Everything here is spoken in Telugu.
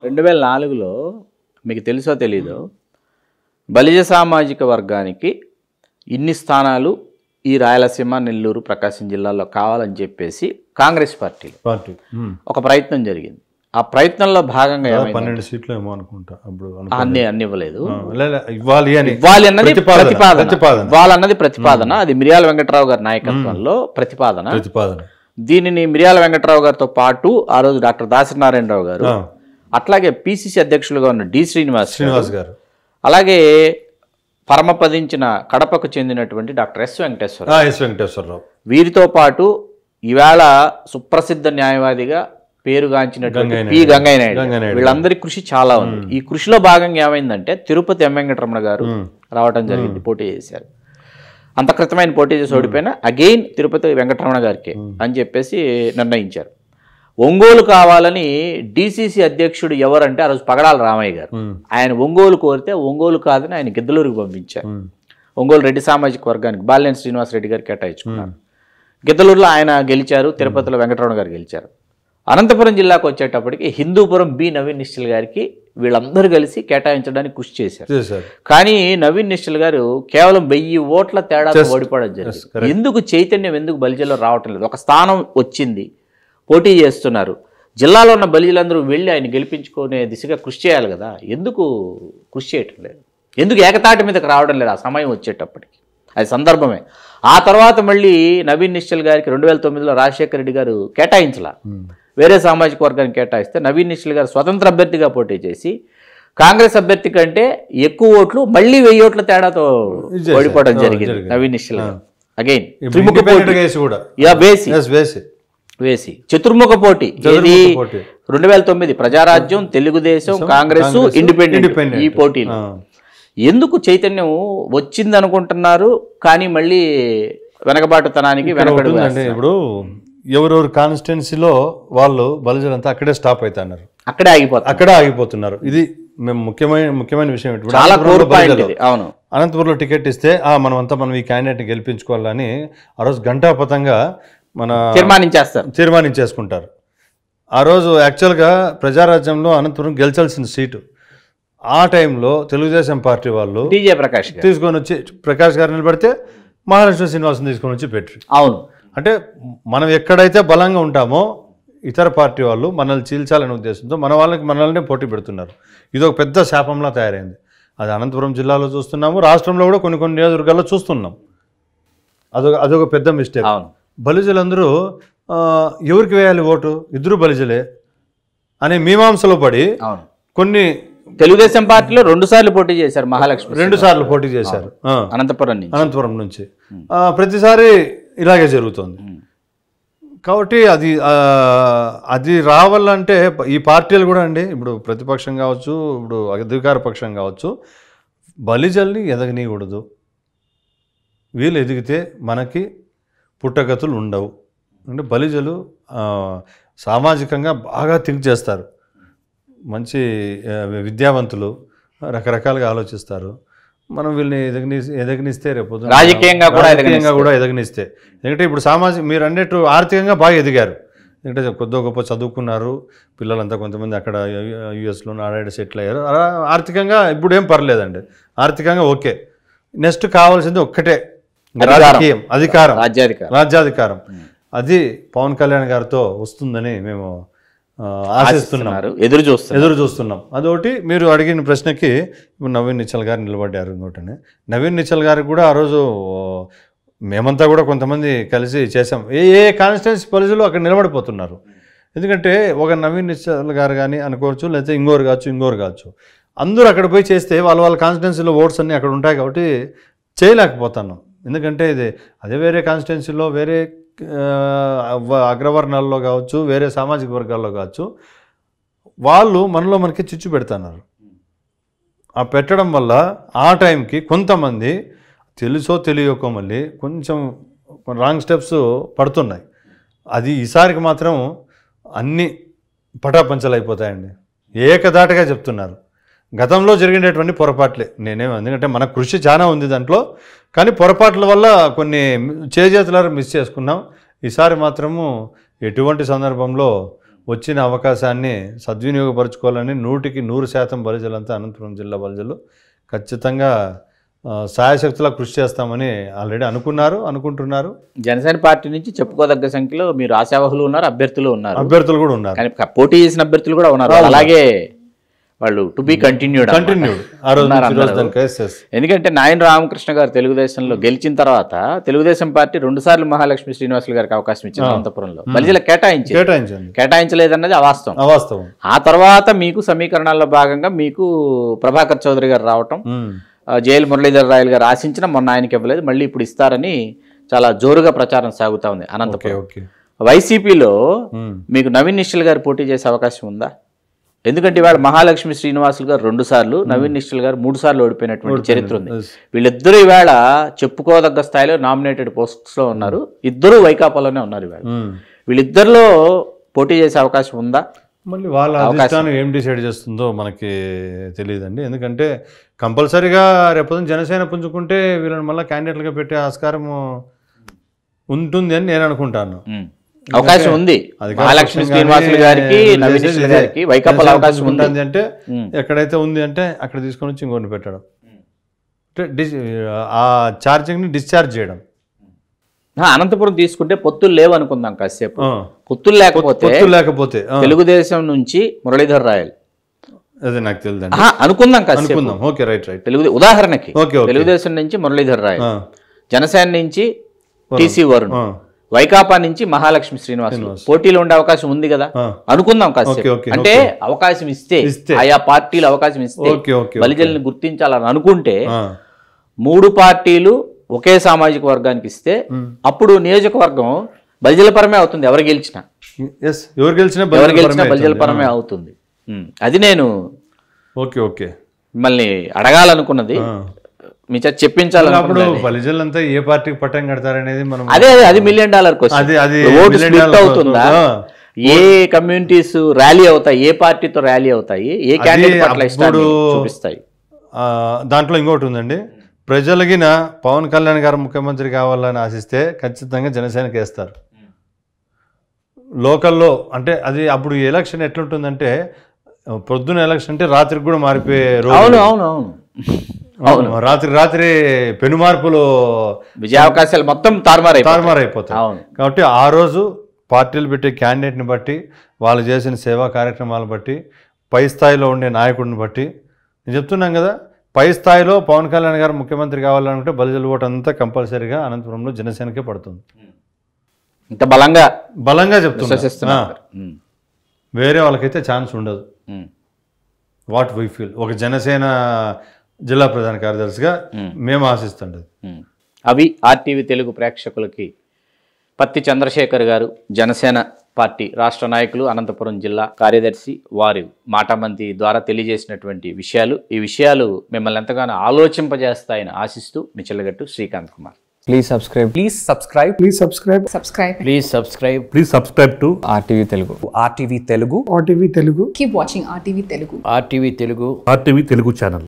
రెండు వేల నాలుగులో మీకు తెలుసో తెలీదో బలిజ సామాజిక వర్గానికి ఇన్ని స్థానాలు ఈ రాయలసీమ నెల్లూరు ప్రకాశం జిల్లాలో కావాలని చెప్పేసి కాంగ్రెస్ పార్టీలో పార్టీ ఉమ్. ఒక ప్రయత్నం జరిగింది ఆ ప్రయత్నంలో భాగంగా ఏమైంది పన్నెండు సీట్లు ఏమో అనుకుంటా అప్పుడు అనుకో- అన్ని అన్ని ఇవ్వలేదు ఆ, లే, లే, ఇవ్వాలి అని ఇవ్వాలి అన్నది ప్రతిపాదన, ప్రతిపాదన ప్రతిపాదన. ఇవ్వాలన్నది ప్రతిపాదన అది మిర్యాల వెంకట్రావు గారి నాయకత్వంలో ప్రతిపాదన ప్రతిపాదన దీనిని మిర్యాల వెంకట్రావు గారితో పాటు ఆ రోజు డాక్టర్ దాసనారాయణరావు గారు ఆ, అట్లాగే పిసిసి అధ్యక్షులుగా ఉన్న డి శ్రీనివాస్ గారు, శ్రీనివాస్ గారు అలాగే పరమపదించిన కడపకు చెందినటువంటి డాక్టర్ ఎస్ వెంకటేశ్వర ఆ, ఎస్ వెంకటేశ్వరరావు వీరితో పాటు ఈవేళ సుప్రసిద్ధ న్యాయవాదిగా పేరుగాంచినటువంటి గంగయ్య పి గంగయ్య నాయుడు గంగయ్య నాయుడు. వీళ్ళందరి కృషి చాలా ఉంది ఈ కృషిలో భాగంగా ఏమైందంటే తిరుపతి ఎం వెంకటరమణ గారు ఉమ్. రావటం జరిగింది పోటీ చేశారు అంత క్రితమైన పోటీ చేసి ఓడిపోయినా అగైన్ తిరుపతి వెంకటరమణ గారికి అని చెప్పేసి నిర్ణయించారు ఒంగోలు కావాలని డిసిసి అధ్యక్షుడు ఎవరంటే ఆ రోజు పగడాల రామయ్య గారు ఉమ్, ఆయన ఒంగోలు కోరితే ఒంగోలు కాదని ఆయన గిద్దలూరుకి పంపించారు ఉమ్, ఒంగోలు రెడ్డి సామాజిక వర్గానికి బాలినేని శ్రీనివాస్ రెడ్డి గారు కేటాయించుకున్నారు గిద్దలూరులో ఆయన గెలిచారు తిరుపతిలో వెంకటరమణ గారు గెలిచారు అనంతపురం జిల్లాకు వచ్చేటప్పటికి హిందూపురం బి నవీన్ నిశ్చల్ గారికి వీళ్ళందరూ కలిసి కేటాయించడానికి కృషి చేశారు చేశారు కానీ నవీన్ నిశ్చల్ గారు కేవలం వెయ్యి ఓట్ల తేడాతో ఓడిపోవడం జరిగింది ఎందుకు చైతన్యం ఎందుకు బలిజలో రావటం లేదు ఒక స్థానం వచ్చింది పోటీ చేస్తున్నారు జిల్లాలో ఉన్న బలిజలందరూ వెళ్ళి ఆయన గెలిపించుకునే దిశగా కృషి చేయాలి కదా ఎందుకు కృషి చేయటం లేదు ఎందుకు ఏకతాటి మీదకి రావడం లేదు ఆ సమయం వచ్చేటప్పటికి అది సందర్భమే ఆ తర్వాత మళ్ళీ నవీన్ నిశ్చల్ గారికి రెండు వేల తొమ్మిదిలో రాజశేఖర రెడ్డి గారు కేటాయించలా ఉమ్, వేరే సామాజిక వర్గానికి కేటాయిస్తే నవీన్ నిశ్చల్ గారు స్వతంత్ర అభ్యర్థిగా పోటీ చేసి కాంగ్రెస్ అభ్యర్థి కంటే ఎక్కువ ఓట్లు మళ్ళీ వెయ్యి ఓట్ల తేడాతో ఇచ్చేశారు. ఓడిపోవడం ఆ, జరిగింది జరిగింది. నవీన్ నిశ్చల్ గారు అగైన్ ఇప్పుడు త్రిముఖ independent పోటీ గా వేసి కూడా యా వేసి ఎస్ వేసి వేసి చతుర్ముఖ పోటీ ఏది పోటీ. రెండు వేల తొమ్మిది Praja Rajyam Telugu Desam Congress Congress, independent independent. ఈ పోటీలు ఆ, ఎందుకు చైతన్యం వచ్చింది అనుకుంటున్నారు కానీ మళ్ళీ వెనకబాటుతనానికి వెనకడు ఉంటుందండి ఇప్పుడు ఎవరెవరు కాన్స్టిట్యున్సీలో వాళ్ళు బలిజలంతా అక్కడే స్టాప్ అవుతున్నారు అక్కడే ఆగిపోతారు అక్కడే ఆగిపోతున్నారు ఇది మేము ముఖ్యమైన ముఖ్యమైన విషయం ఇప్పుడు చాలా అనంతపురంలో కోర్ పాయింట్ బలిజలు. ఇది అవును అనంతపురంలో టికెట్ ఇస్తే ఆ మనమంతా మనం ఈ క్యాండిడేట్ని గెలిపించుకోవాలని ఆ రోజు గంటాపతంగా మన తీర్మానించేస్తారు తీర్మానించేసుకుంటారు ఆ రోజు యాక్చువల్గా ప్రజారాజ్యంలో అనంతపురం గెలిచాల్సిన సీటు ఆ టైంలో తెలుగుదేశం పార్టీ వాళ్ళు డీజే ప్రకాష్ గారు తీసుకొని వచ్చి ప్రకాష్ గారు నిలబడితే మహాలక్ష్మి శ్రీనివాసం తీసుకొని వచ్చి పెట్టి అవును అంటే మనం ఎక్కడైతే బలంగా ఉంటామో ఇతర పార్టీ వాళ్ళు మనల్ని చీల్చాలనే ఉద్దేశంతో మన వాళ్ళకి మనల్ని పోటీ పెడుతున్నారు ఇది ఒక పెద్ద శాపంలా తయారైంది అది అనంతపురం జిల్లాలో చూస్తున్నాము రాష్ట్రంలో కూడా కొన్ని కొన్ని నియోజకవర్గాల్లో చూస్తున్నాం అదొక అదొక పెద్ద మిస్టేక్ అవును బలిజలందరూ ఆ, ఎవరికి వేయాలి ఓటు ఇద్దరు బలిజలే అనే మీమాంసలో పడి అవును కొన్ని తెలుగుదేశం పార్టీలో రెండు సార్లు పోటీ చేశారు మహాలక్ష్మి రెండు సార్లు పోటీ చేశారు ఆ, అనంతపురం నుంచి అనంతపురం నుంచి ఆ, ప్రతిసారి ఇలాగే జరుగుతుంది కాబట్టి అది ఆ, అది రావాలంటే ఈ పార్టీలు కూడా అండి ఇప్పుడు ప్రతిపక్షం కావచ్చు ఇప్పుడు అధికార పక్షం కావచ్చు బలిజల్ని ఎదగనీయకూడదు వీళ్ళు ఎదిగితే మనకి పుట్టగతులు ఉండవు అంటే బలిజలు ఆ, సామాజికంగా బాగా థింక్ చేస్తారు మంచి ఆ, విద్యావంతులు రకరకాలుగా ఆలోచిస్తారు మనం వీళ్ళని ఎదగని ఎదగనిస్తే రేపు పొద్దున్న రాజకీయంగా కూడా రాజకీయంగా కూడా ఎదగనిస్తే ఎందుకంటే ఇప్పుడు సామాజిక మీరు అన్నట్టు ఆర్థికంగా బాగా ఎదిగారు ఎందుకంటే కొద్ది గొప్ప చదువుకున్నారు పిల్లలంతా కొంతమంది అక్కడ యుఎస్లో ఆడాడ సెటిల్ అయ్యారు అలా ఆర్థికంగా ఇప్పుడు ఏం పర్లేదండి ఆర్థికంగా ఓకే నెక్స్ట్ కావాల్సింది ఒక్కటే అధికారం. రాజకీయం అధికారం రాజ్యాధికారం రాజ్యాధికారం అది పవన్ కళ్యాణ్ గారితో వస్తుందని మేము ఆ, ఆశిస్తున్నాం ఆశిస్తున్నారు ఎదురు చూస్తున్నారు ఎదురు చూస్తున్నాం అదొకటి మీరు అడిగిన ప్రశ్నకి ఇప్పుడు నవీన్ నిచ్చల్ గారు నిలబడ్డారు ఇంకోటని నవీన్ నిచ్చల్ గారికి కూడా ఆ రోజు మేమంతా కూడా కొంతమంది కలిసి చేసాం ఏ ఏ కాన్స్టిట్యున్సీ పరిధిలో అక్కడ నిలబడిపోతున్నారు ఎందుకంటే ఒక నవీన్ నిచ్చల్ గారు కానీ అనుకోవచ్చు లేకపోతే ఇంకోరు కావచ్చు ఇంకోరు కావచ్చు అందరూ అక్కడ పోయి చేస్తే వాళ్ళ వాళ్ళ కాన్స్టిట్యున్సీలో ఓట్స్ అన్నీ అక్కడ ఉంటాయి కాబట్టి చేయలేకపోతున్నాం ఎందుకంటే ఇది అదే వేరే కాన్స్టిట్యున్సీలో వేరే ఆ, వ- అగ్రవర్ణాల్లో కావచ్చు వేరే సామాజిక వర్గాల్లో కావచ్చు వాళ్ళు మనలో మనకి చిచ్చు పెడుతున్నారు ఆ పెట్టడం వల్ల ఆ టైంకి కొంతమంది తెలుసో తెలియకో మళ్ళీ కొంచెం రాంగ్ స్టెప్స్ పడుతున్నాయి అది ఈసారికి మాత్రం అన్ని పటాపంచలు అయిపోతాయండి ఏకదాటగా చెప్తున్నారు గతంలో జరిగినటువంటి పొరపాట్లే నేనేం ఎందుకంటే మన కృషి చాలా ఉంది దాంట్లో కానీ పొరపాట్ల వల్ల కొన్ని చేజేతులారా మిస్ చేసుకున్నాం ఈసారి మాత్రము ఎటువంటి సందర్భంలో వచ్చిన అవకాశాన్ని సద్వినియోగపరచుకోవాలని నూటికి నూరు శాతం బలిజలంతా అనంతపురం జిల్లా బలిజలు ఖచ్చితంగా ఆ, సాయశక్తులా కృషి చేస్తామని ఆల్రెడీ అనుకున్నారు అనుకుంటున్నారు జనసేన పార్టీ నుంచి చెప్పుకోదగ్గ సంఖ్యలో మీరు ఆశావహులు ఉన్నారు అభ్యర్థులు ఉన్నారు అభ్యర్థులు కూడా ఉన్నారు కానీ పోటీ చేసిన అభ్యర్థులు కూడా ఉన్నారు అలాగే వాళ్ళు టు బి కంటిన్యూడ్ కంటిన్యూడ్ ఆ రోజు నుంచి ఈ రోజు దానికి yes, yes. ఎందుకంటే నాయన రామకృష్ణ గారు తెలుగుదేశంలో గెలిచిన తర్వాత తెలుగుదేశం పార్టీ రెండు సార్లు మహాలక్ష్మి శ్రీనివాసులు గారికి అవకాశం ఇచ్చింది అనంతపురంలో బలిజల కేటాయించింది కేటాయించండి కేటాయించలేదన్నది అవాస్తవం అవాస్తవం ఆ తర్వాత మీకు సమీకరణాల్లో భాగంగా మీకు ప్రభాకర్ చౌదరి గారు రావటం ఉమ్. ఆ, జైలు మురళీధర్ రాయలు గారు ఆశించిన మొన్న ఆయనకి ఇవ్వలేదు మళ్ళీ ఇప్పుడు ఇస్తారని చాలా జోరుగా ప్రచారం సాగుతా ఉంది ఓకే అనంతపురం ఓకే వైసీపీలో ఉమ్. మీకు నవీన్ నిశ్చల్ గారు పోటీ చేసే అవకాశం ఉందా ఎందుకంటే ఇవాళ మహాలక్ష్మి శ్రీనివాసులు గారు రెండు సార్లు నవీన్ నిశ్చల్ గారు మూడు సార్లు ఓడిపోయినటువంటి చరిత్ర ఉంది Yes. వీళ్ళిద్దరూ ఇవాళ చెప్పుకోదగ్గ స్థాయిలో నామినేటెడ్ పోస్ట్స్ లో ఉన్నారు ఇద్దరు వైకాపాలోనే ఉన్నారు ఇవాళ ఉమ్. వీళ్ళిద్దరిలో పోటీ చేసే అవకాశం ఉందా మళ్ళీ వాళ్ళ అధిష్టానం ఏం డిసైడ్ చేస్తుందో మనకి తెలియదండి ఎందుకంటే కంపల్సరీగా రేపొద్దున జనసేన పుంజుకుంటే వీళ్ళని మళ్ళీ క్యాండిడేట్లుగా పెట్టే ఆస్కారం ఉంటుంది అని నేను అనుకుంటాను ఉమ్. అవకాశం ఉంది అధికార మహాలక్ష్మి పక్షం శ్రీనివాసులు కానీ గారికి వీళ్ళు నవీన్ చేసేది నిశ్చల్ ఇదే. గారికి వైకాపాలో జనసేన అవకాశం ఉంది పుంజుకుంటుంది అంటే ఉమ్. ఎక్కడైతే ఉంది అంటే అక్కడ తీసుకొని వచ్చి ఇంకొన్ని పెట్టడం అంటే డిస్ ఆ ఛార్జింగ్ని డిశ్చార్జ్ చేయడం ఆ, అనంతపురం తీసుకుంటే పొత్తులు లేవు అనుకుందాం కాసేపు ఆ. పొత్తులు లేకపోతే పొత్తు లేకపోతే ఆ, తెలుగుదేశం నుంచి మురళీధర్ రాయల్ అదే నాకు తెలియదండి ఆహా, అనుకుందాం కాసేపు అనుకుందాం ఓకే రైట్ రైట్ తెలుగు ఉదాహరణకి ఓకే ఓకే తెలుగుదేశం నుంచి మురళీధర్ రాయల్ ఆ, జనసేన నుంచి టీసీ వరుణ్ ఆ, వైకాపా నుంచి మహాలక్ష్మి శ్రీనివాసులు పోటీలో ఉండే అవకాశం ఉంది కదా ఆ. అనుకుందాం ఓకే, కాసేపు ఓకే, అంటే అవకాశం ఇస్తే ఇస్తే. ఆయా పార్టీలు అవకాశం ఇస్తే ఓకే ఓకే బలిజల్ని గుర్తించాలని అనుకుంటే ఆ, మూడు పార్టీలు ఒకే సామాజిక వర్గానికి ఇస్తే అప్పుడు నియోజకవర్గం బలిజల పరమే అవుతుంది ఎవరు గెలిచినా ఎస్ ఎవరు గెలిచినా ఎవరు బలిజల గెలిచినా పరమే బలిజల అవుతుంది. పరమే అవుతుంది ఉమ్. అది నేను ఓకే ఓకే మిమ్మల్ని అడగాలనుకున్నది ఆ. మీ చేత అప్పుడు చెప్పించాలనుకున్నది బలిజలంతా ఏ పార్టీకి పట్టం కడతారనేది మనం అదే అదే, అది మిలియన్ డాలర్ క్వశ్చన్ అది అది ఓటు million స్ప్లిట్ dollar అవుతుందా ఆ. ఏ కమ్యూనిటీస్ ర్యాలీ అవుతాయి ఏ పార్టీతో ర్యాలీ అవుతాయి ఏ క్యాండిడేట్ పట్ల ఇష్టాన్ని అప్పుడు- చూపిస్తాయి ఆ, దాంట్లో ఇంకోటి ఉందండి ప్రజలగిన పవన్ కళ్యాణ్ గారు ముఖ్యమంత్రి కావాలని ఆశిస్తే ఖచ్చితంగా జనసేనకి వేస్తారు లోకల్లో అంటే అది అప్పుడు ఎలక్షన్ ఎట్లుంటుందంటే పొద్దున ఎలక్షన్ అంటే రాత్రికి కూడా మారిపోయే రోజు అవును అవును అవును అవును రాత్రి రాత్రి పెను మార్పులు విజయావకాశాలు మొత్తం తారుమారైపోతాయి తారుమారైపోతాయి అవును కాబట్టి ఆ రోజు పార్టీలు పెట్టే క్యాండిడేట్ని బట్టి వాళ్ళు చేసిన సేవా కార్యక్రమాలు బట్టి పై స్థాయిలో ఉండే నాయకుడిని బట్టి నేను చెప్తున్నాం కదా పై స్థాయిలో పవన్ కళ్యాణ్ గారు ముఖ్యమంత్రి కావాలనుకుంటే బలిజల ఓటు అంతా కంపల్సరీగా అనంతపురంలో జనసేనకే పడుతుంది ఇంత బలంగా బలంగా చెప్తున్నా ఆ, విశ్వసిస్తున్నారు ఉమ్, వేరే వాళ్ళకైతే ఛాన్స్ ఉండదు ఉమ్, వాట్ వై ఫీల్ ఒక జనసేన జిల్లా ప్రధాన కార్యదర్శిగా మేము ఆశిస్తుండదు ఉమ్. అవి ఆర్టీవీ తెలుగు ప్రేక్షకులకి పత్తి చంద్రశేఖర్ గారు జనసేన పార్టీ రాష్ట్ర నాయకులు అనంతపురం జిల్లా కార్యదర్శి వారు మాటామంతి ద్వారా తెలియజేసినటువంటి విషయాలు ఈ విషయాలు మిమ్మల్ని ఎంతగానో ఆలోచింపజేస్తాయని ఆశిస్తూ Michchalagattu Srikanth Kumar Please subscribe. Please subscribe. Please subscribe Subscribe. Please subscribe Please subscribe to RTV Telugu. RTV Telugu. RTV Telugu. Keep watching RTV Telugu. RTV Telugu RTV Telugu channel.